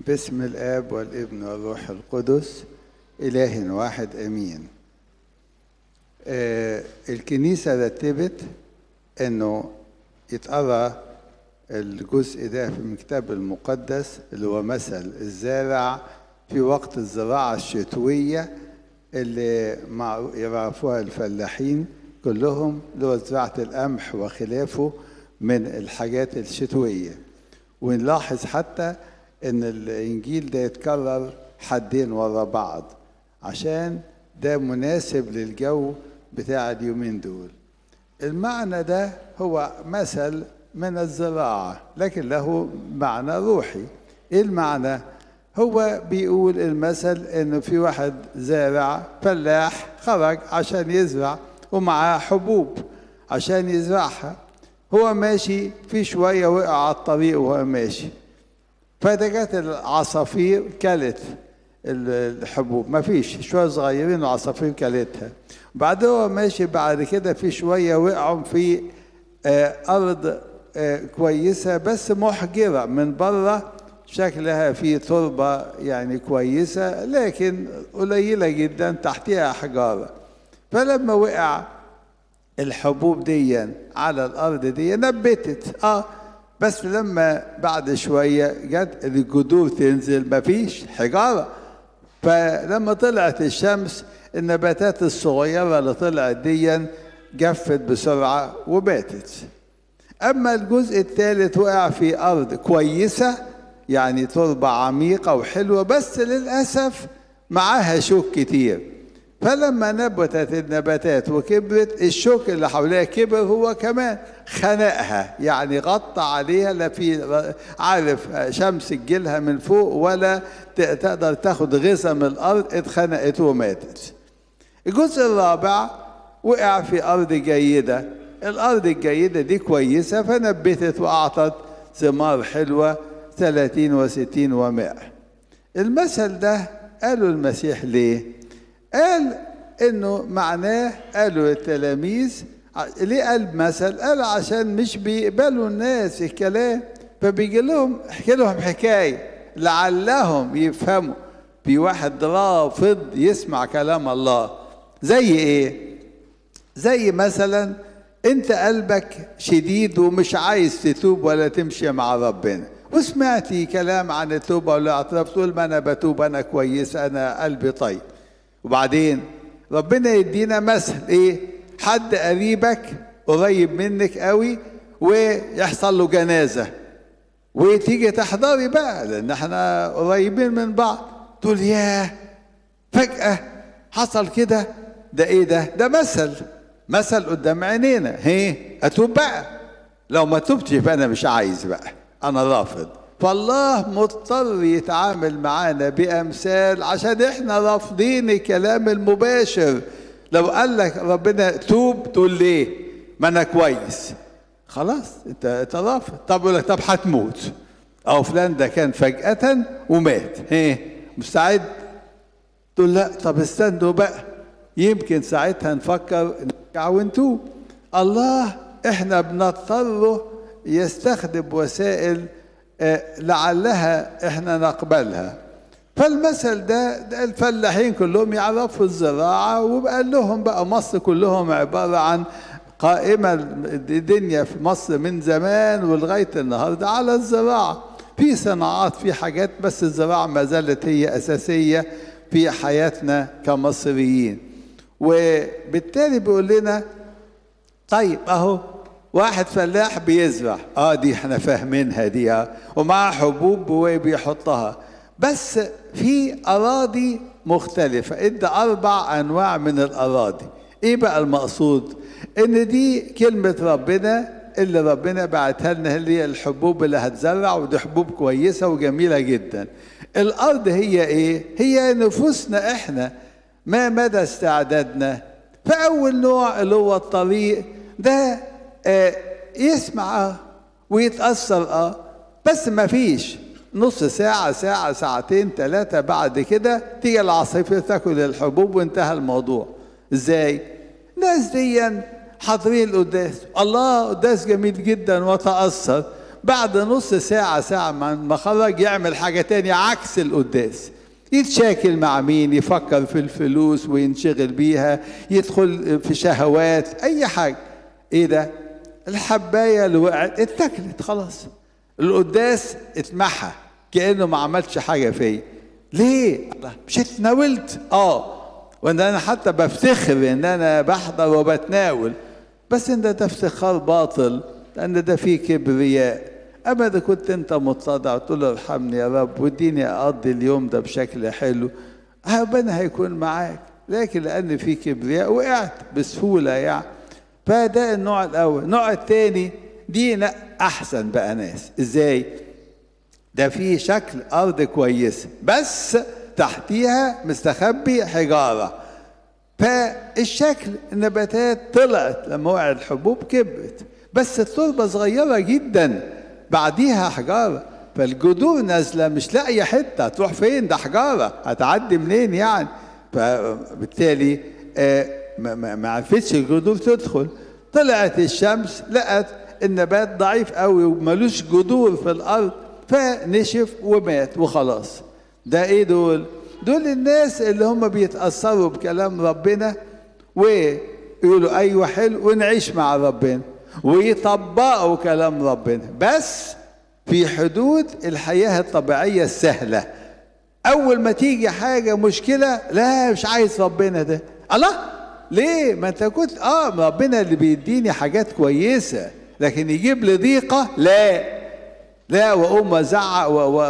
باسم الآب والابن والروح القدس إله واحد أمين آه الكنيسة رتبت أنه يتقرأ الجزء ده في الكتاب المقدس اللي هو مثل الزارع في وقت الزراعة الشتوية اللي يعرفوها الفلاحين كلهم اللي هو زراعة القمح وخلافه من الحاجات الشتوية ونلاحظ حتى ان الانجيل ده يتكرر حدين ورا بعض عشان ده مناسب للجو بتاع اليومين دول المعنى ده هو مثل من الزراعة لكن له معنى روحي ايه المعنى هو بيقول المثل انه في واحد زارع فلاح خرج عشان يزرع ومعاه حبوب عشان يزرعها هو ماشي في شوية وقع على الطريق وهو ماشي فده جت العصافير كلت الحبوب ما فيش شوية صغيرين وعصافير كلتها بعد هو ماشي بعد كده في شوية وقعوا في أرض كويسة بس محجرة من بره شكلها في تربة يعني كويسة لكن قليلة جدا تحتها حجارة فلما وقع الحبوب دي على الأرض دي نبتت اه بس لما بعد شوية جت الجذور تنزل مفيش حجارة فلما طلعت الشمس النباتات الصغيرة اللي طلعت دي جفت بسرعة وباتت أما الجزء الثالث وقع في أرض كويسة يعني تربة عميقة وحلوة بس للأسف معاها شوك كتير فلما نبتت النباتات وكبرت الشوك اللي حواليها كبر هو كمان خنقها يعني غطى عليها لا في عارف شمس تجيلها من فوق ولا تقدر تاخد غذاء من الارض اتخنقت وماتت الجزء الرابع وقع في ارض جيده الارض الجيده دي كويسه فنبتت واعطت ثمار حلوه ثلاثين وستين ومائة المثل ده قالوا المسيح ليه قال انه معناه قالوا التلاميذ ليه قال مثل قال عشان مش بيقبلوا الناس الكلام فبيجي لهم يحكي لهم حكايه لعلهم يفهموا في واحد رافض يسمع كلام الله زي ايه زي مثلا انت قلبك شديد ومش عايز تتوب ولا تمشي مع ربنا وسمعتي كلام عن التوبة والاعتراف تقول ما أنا بتوب أنا كويس أنا قلبي طيب وبعدين ربنا يدينا مثل إيه حد قريبك قريب منك قوي ويحصل له جنازة وتيجي تحضري بقى لأن احنا قريبين من بعض تقول ياه فجأة حصل كده ده ايه ده ده مثل مثل قدام عينينا هي اتوب بقى لو ما تبتش يبقى انا مش عايز بقى انا رافض فالله مضطر يتعامل معانا بامثال عشان احنا رافضين الكلام المباشر لو قال لك ربنا توب تقول ليه ما انا كويس خلاص انت انت رافض طب يقول لك طب هتموت او فلان ده كان فجأة ومات ايه مستعد تقول لا طب استنوا بقى يمكن ساعتها نفكر نرجع ونتوب الله احنا بنضطره يستخدم وسائل لعلها احنا نقبلها فالمثل ده, ده الفلاحين كلهم يعرفوا الزراعة وبقى لهم بقى مصر كلهم عبارة عن قائمة الدنيا في مصر من زمان ولغاية النهاردة على الزراعة في صناعات في حاجات بس الزراعة ما زالت هي أساسية في حياتنا كمصريين وبالتالي بيقول لنا طيب أهو واحد فلاح بيزرع اه دي احنا فاهمينها دي اه ومعاه حبوب وبيحطها بس في اراضي مختلفة ادى اربع انواع من الاراضي ايه بقى المقصود ان دي كلمة ربنا اللي ربنا بعتها لنا اللي هي الحبوب اللي هتزرع ودي حبوب كويسة وجميلة جدا الارض هي ايه هي نفوسنا احنا ما مدى استعدادنا فاول نوع اللي هو الطريق ده آه يسمع اه ويتأثر اه بس ما فيش نص ساعة ساعة ساعتين ثلاثة بعد كده تيجي العصافير تاكل الحبوب وانتهى الموضوع ازاي؟ ناس دي حاضرين القداس الله قداس جميل جدا وتأثر بعد نص ساعة ساعة ما خرج يعمل حاجة تانية عكس القداس يتشاكل مع مين يفكر في الفلوس وينشغل بيها يدخل في شهوات أي حاجة إيه ده الحباية اللي وقعت اتاكلت خلاص القداس اتمحى كأنه ما عملش حاجة فيا ليه مش اتناولت اه وان انا حتى بفتخر ان انا بحضر وبتناول بس ان ده افتخار باطل لان ده فيه كبرياء اما اذا كنت انت متضع تقول له ارحمني يا رب واديني اقضي اليوم ده بشكل حلو ربنا هيكون معاك لكن لان في كبرياء وقعت بسهوله يعني فده النوع الاول النوع الثاني دي احسن بقى ناس ازاي ده في شكل ارض كويسه بس تحتيها مستخبي حجاره فالشكل النباتات طلعت لما وقعت الحبوب كبرت بس التربه صغيره جدا بعديها حجاره فالجذور نازله مش لاقيه حته تروح فين ده حجاره هتعدي منين يعني فبالتالي آه ما عرفتش الجذور تدخل طلعت الشمس لقت النبات ضعيف قوي وملوش جذور في الارض فنشف ومات وخلاص ده ايه دول دول الناس اللي هم بيتاثروا بكلام ربنا ويقولوا ايوه حلو ونعيش مع ربنا ويطبقوا كلام ربنا بس في حدود الحياه الطبيعيه السهله اول ما تيجي حاجه مشكله لا مش عايز ربنا ده الله ليه ما انت كنت اه ربنا اللي بيديني حاجات كويسه لكن يجيب لي ضيقه لا لا واقوم ازعق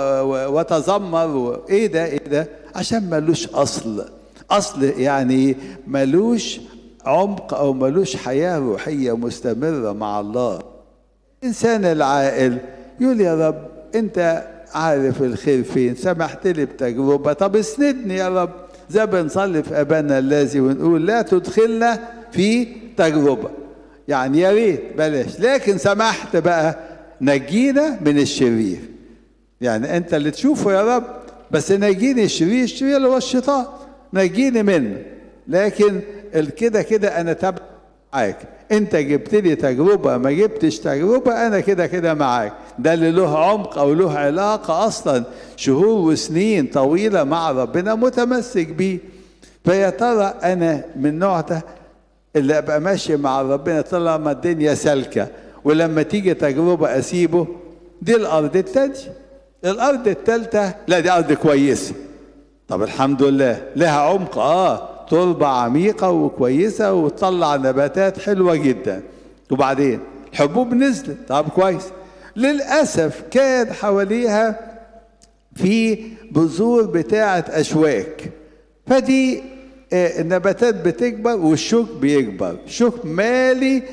واتذمر و... ايه ده ايه ده عشان ملوش اصل اصل يعني ملوش عمق او ملوش حياه روحيه مستمره مع الله الانسان العاقل يقول يا رب انت عارف الخير فين سمحت لي بتجربه طب اسندني يا رب زي بنصلي في ابانا الذي ونقول لا تدخلنا في تجربه يعني يا ريت بلاش لكن سمحت بقى نجينا من الشرير يعني انت اللي تشوفه يا رب بس نجيني الشرير الشرير اللي هو الشيطان نجيني منه لكن كده كده انا تابع معاك انت جبت لي تجربه ما جبتش تجربه انا كده كده معاك ده اللي له عمق او له علاقه اصلا شهور وسنين طويله مع ربنا متمسك بيه فيا ترى انا من النوع ده اللي ابقى ماشي مع ربنا طالما الدنيا سالكه ولما تيجي تجربه اسيبه دي الارض التانية الارض الثالثه لا دي ارض كويسه طب الحمد لله لها عمق اه تربه عميقه وكويسه وتطلع نباتات حلوه جدا وبعدين الحبوب نزلت طب كويس للاسف كان حواليها في بذور بتاعه اشواك فدي النباتات بتكبر والشوك بيكبر شوك مالي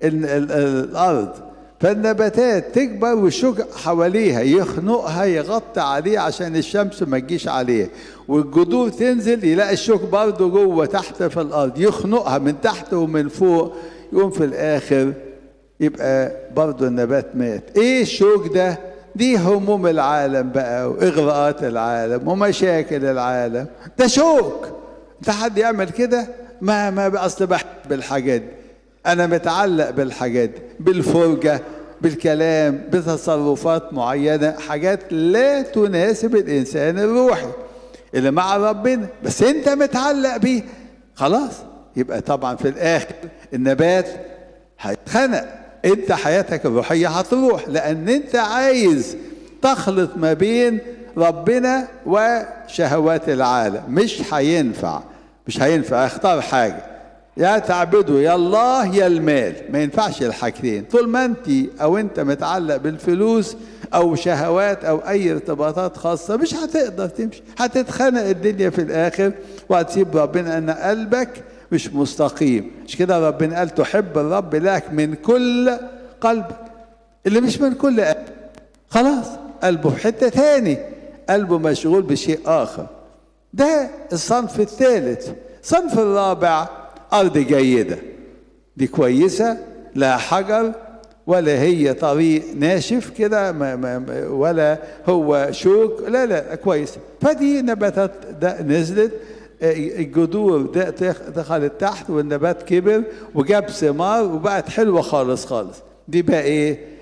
الارض فالنباتات تكبر والشوك حواليها يخنقها يغطي عليه عشان الشمس ما تجيش عليه والجذور تنزل يلاقي الشوك برضه جوه تحت في الارض يخنقها من تحت ومن فوق يقوم في الاخر يبقى برضه النبات مات ايه الشوك ده دي هموم العالم بقى واغراءات العالم ومشاكل العالم ده شوك انت حد يعمل كده ما ما اصل بحب الحاجات دي انا متعلق بالحاجات دي بالفرجه بالكلام بتصرفات معينه حاجات لا تناسب الانسان الروحي اللي مع ربنا بس انت متعلق بيه خلاص يبقى طبعا في الاخر النبات هيتخنق انت حياتك الروحيه هتروح لان انت عايز تخلط ما بين ربنا وشهوات العالم مش هينفع مش هينفع اختار حاجه يا تعبده يا الله يا المال ما ينفعش الحاجتين طول ما انت او انت متعلق بالفلوس او شهوات او اي ارتباطات خاصه مش هتقدر تمشي هتتخنق الدنيا في الاخر وهتسيب ربنا ان قلبك مش مستقيم مش كده ربنا قال تحب الرب لك من كل قلبك اللي مش من كل قلب خلاص قلبه في حته تاني قلبه مشغول بشيء اخر ده الصنف الثالث الصنف الرابع أرض جيدة دي كويسة لا حجر ولا هي طريق ناشف كده ولا هو شوك لا لا كويس فدي نباتات ده نزلت الجذور دخلت تحت والنبات كبر وجاب ثمار وبقت حلوة خالص خالص دي بقى ايه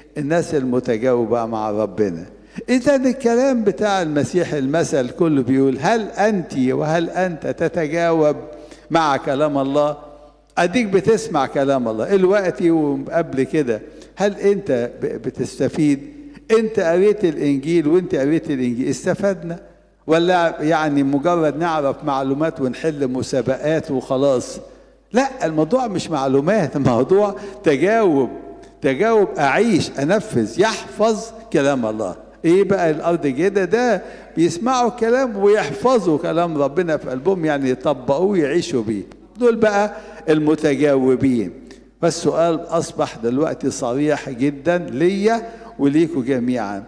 الناس المتجاوبة مع ربنا إذا الكلام بتاع المسيح المثل كله بيقول هل أنت وهل أنت تتجاوب مع كلام الله أديك بتسمع كلام الله الوقت وقبل كده هل أنت بتستفيد أنت قريت الإنجيل وأنت قريت الإنجيل استفدنا ولا يعني مجرد نعرف معلومات ونحل مسابقات وخلاص لا الموضوع مش معلومات الموضوع تجاوب تجاوب أعيش أنفذ يحفظ كلام الله ايه بقى الارض كده ده بيسمعوا كلام ويحفظوا كلام ربنا في قلبهم يعني يطبقوه يعيشوا بيه دول بقى المتجاوبين فالسؤال اصبح دلوقتي صريح جدا ليا وليكوا جميعا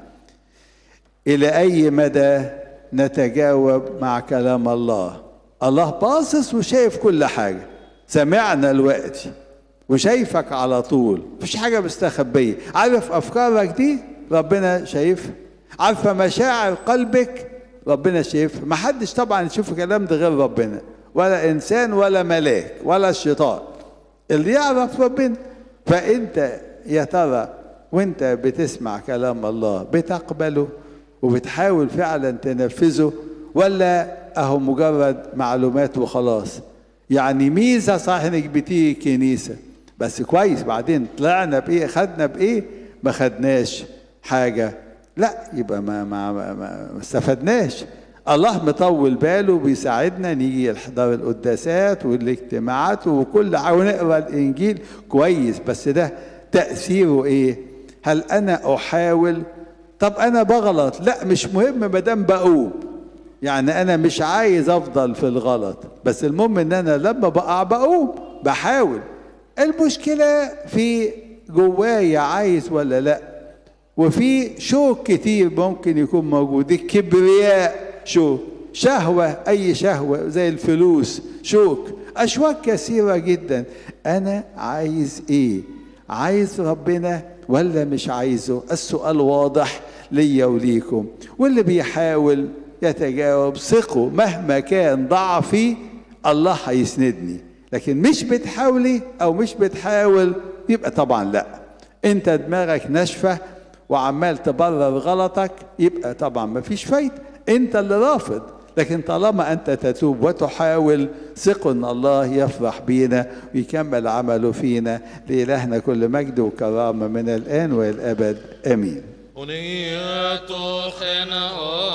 الى اي مدى نتجاوب مع كلام الله الله باصص وشايف كل حاجه سمعنا الوقت وشايفك على طول مفيش حاجه مستخبيه عارف افكارك دي ربنا شايفها عارفه مشاعر قلبك ربنا شايفها ما حدش طبعا يشوف الكلام ده غير ربنا ولا انسان ولا ملاك ولا الشيطان اللي يعرف ربنا فانت يا ترى وانت بتسمع كلام الله بتقبله وبتحاول فعلا تنفذه ولا اهو مجرد معلومات وخلاص يعني ميزه صحيح انك بتيجي كنيسه بس كويس بعدين طلعنا بايه خدنا بايه ما خدناش حاجه لا يبقى ما ما ما, ما استفدناش الله مطول باله بيساعدنا نيجي نحضر القداسات والاجتماعات وكل ونقرا الانجيل كويس بس ده تاثيره ايه هل انا احاول طب انا بغلط لا مش مهم ما دام بقوم يعني انا مش عايز افضل في الغلط بس المهم ان انا لما بقع بقوم بحاول المشكله في جوايا عايز ولا لا وفي شوك كتير ممكن يكون موجود الكبرياء شوك شهوة أي شهوة زي الفلوس شوك أشواك كثيرة جدا أنا عايز إيه عايز ربنا ولا مش عايزه السؤال واضح ليا وليكم واللي بيحاول يتجاوب ثقوا مهما كان ضعفي الله هيسندني لكن مش بتحاولي او مش بتحاول يبقى طبعا لا انت دماغك ناشفه وعمال تبرر غلطك يبقى طبعا ما فيش فايده انت اللي رافض لكن طالما انت تتوب وتحاول ثق ان الله يفرح بينا ويكمل عمله فينا لالهنا كل مجد وكرامه من الان والابد امين ونية خنا